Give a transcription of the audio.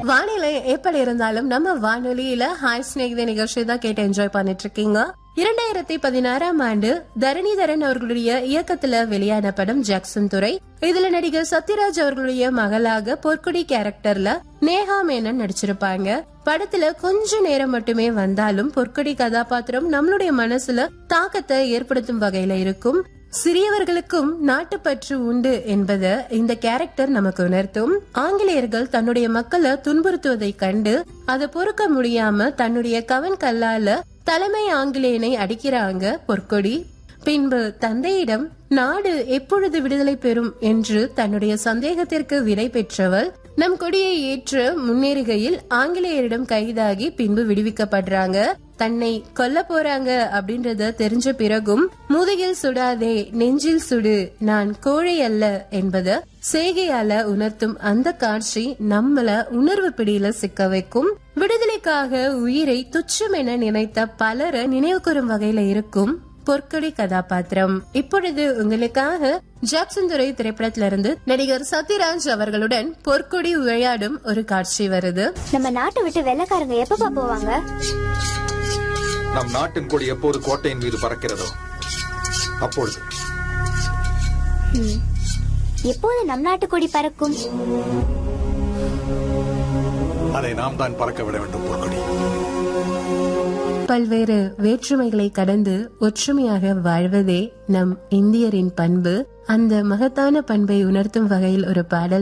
வானிலை எப்படி இருந்தாலும் நம்ம வானொலியில ஹாய் ஸ்நேகித நிகழ்ச்சி தான் கேட்டு என்ஜாய் பண்ணிட்டு இருக்கீங்க இரண்டாயிரத்தி பதினாறாம் ஆண்டு தரணிதரன் அவர்களுடைய இயக்கத்துல வெளியான படம் ஜாக்சன் துறை இதுல நடிகர் சத்யராஜ் அவர்களுடைய மகளாக பொற்குடி கேரக்டர்ல நேஹா மேனன் நடிச்சிருப்பாங்க படத்துல கொஞ்ச நேரம் மட்டுமே வந்தாலும் பொற்குடி கதாபாத்திரம் நம்மளுடைய மனசுல தாக்கத்தை ஏற்படுத்தும் வகையில இருக்கும் சிறியவர்களுக்கும் நாட்டுப்பற்று உண்டு என்பதை இந்த கேரக்டர் நமக்கு உணர்த்தும் ஆங்கிலேயர்கள் தன்னுடைய மக்களை துன்புறுத்துவதை கண்டு அதை பொறுக்க முடியாம தன்னுடைய கவன் கல்லால தலைமை ஆங்கிலேயனை அடிக்கிறாங்க பொற்கொடி பின்பு தந்தையிடம் நாடு எப்பொழுது விடுதலை பெறும் என்று தன்னுடைய சந்தேகத்திற்கு விடை பெற்றவள் நம் கொடியை ஏற்று முன்னேறுகையில் ஆங்கிலேயரிடம் கைதாகி பின்பு விடுவிக்கப்படுறாங்க தன்னை கொல்ல போறாங்க அப்படின்றத தெரிஞ்ச பிறகும் முதுகில் சுடாதே நெஞ்சில் சுடு நான் கோழை அல்ல என்பத செய்கையால உணர்த்தும் அந்த காட்சி நம்மள உணர்வு பிடியில சிக்க வைக்கும் விடுதலைக்காக உயிரை துச்சம் என நினைத்த பலரை நினைவுகூரும் வகையில இருக்கும் பொற்கொடி கதாபாத்திரம் இப்பொழுது உங்களுக்காக ஜாக்சன் துறை திரைப்படத்திலிருந்து நடிகர் சத்யராஜ் அவர்களுடன் பொற்கொடி விளையாடும் ஒரு காட்சி வருது நம்ம நாட்டை விட்டு வெள்ளக்காரங்க எப்பப்பா போவாங்க நம் நாட்டின் கொடி எப்போது கோட்டையின் மீது பறக்கிறதோ அப்பொழுது எப்போது நம் நாட்டு கொடி பறக்கும் அதை நாம் தான் பறக்க விட வேண்டும் பொற்கொடி பல்வேறு வேற்றுமைகளை கடந்து ஒற்றுமையாக வாழ்வதே நம் இந்தியரின் பண்பு அந்த மகத்தான பண்பை உணர்த்தும் வகையில் ஒரு பாடல்